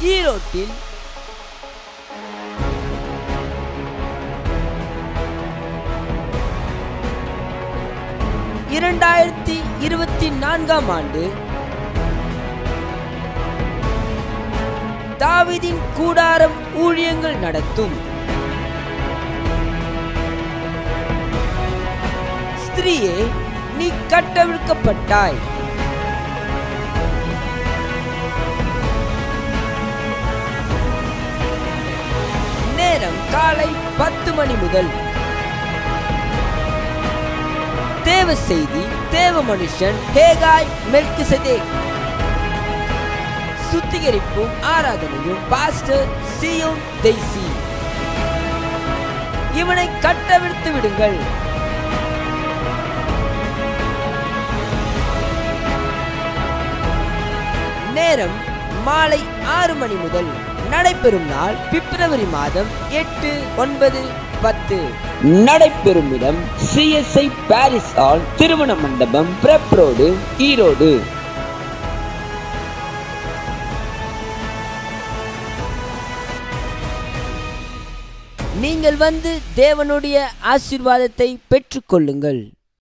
ஈரோட்டில் இரண்டாயிரத்தி இருபத்தி நான்காம் ஆண்டு தாவீதின் கூடாரம் ஊழியங்கள் நடத்தும் ஸ்திரீயே நீ கட்டவிழ்க்கப்பட்டாய் நேரம் காலை பத்து மணி முதல் தேவ செய்தி தேவ மனுஷன் ஹேகாய் மெல்கிசதேக் சுத்திகரிப்பும் ஆராதனையும் பாஸ்டர் சியோன் தெய்சி இவனை கட்டவிழ்த்து விடுங்கள் நேரம் மாலை ஆறு மணி முதல் நடைபெறும் நாள் பிப்ரவரி மாதம் எட்டு ஒன்பது பத்து நடைபெறும் இடம் சிஎஸ்ஐ பாரிஸ் ஹால் திருமண மண்டபம் பிரப் ரோடு ஈரோடு நீங்கள் வந்து தேவனுடைய ஆசீர்வாதத்தை பெற்றுக்கொள்ளுங்கள்